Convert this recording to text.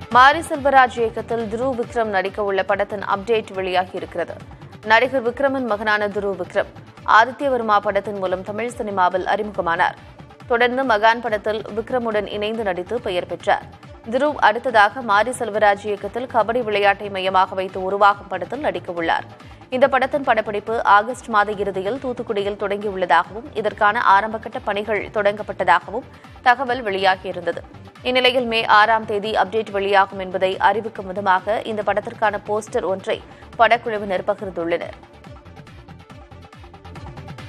மாரி செல்வராஜ் இயக்கத்தில் துருவ் விக்ரம் நடிக்க உள்ள படத்தின் அப்டேட் வெளியாகி இருக்கிறது நடிகர் விக்ரமின் மகனான துருவ் விக்ரம் ஆதித்யவர்மா படத்தின் மூலம் தமிழ் சினிமாவில் அறிமுகமானார் தொடர்ந்து மகான் படத்தில் விக்ரமுடன் இணைந்து நடித்து பெயர் பெற்றார் துருவ் அடுத்ததாக மாரி செல்வராஜ் இயக்கத்தில் கபடி விளையாட்டை மையமாக வைத்து உருவாகும் படத்தில் நடிக்க உள்ளார் இந்த படத்தின் படப்பிடிப்பு ஆகஸ்ட் மாத இறுதியில் தூத்துக்குடியில் தொடங்கியுள்ளதாகவும் இதற்கான ஆரம்பகட்ட பணிகள் தொடங்கப்பட்டதாகவும் தகவல் வெளியாகியிருந்தது இந்நிலையில் மே ஆறாம் தேதி அப்டேட் வெளியாகும் என்பதை அறிவிக்கும் விதமாக இந்த படத்திற்கான போஸ்டர் ஒன்றை படக்குழுவினர் பகிர்ந்துள்ளனர்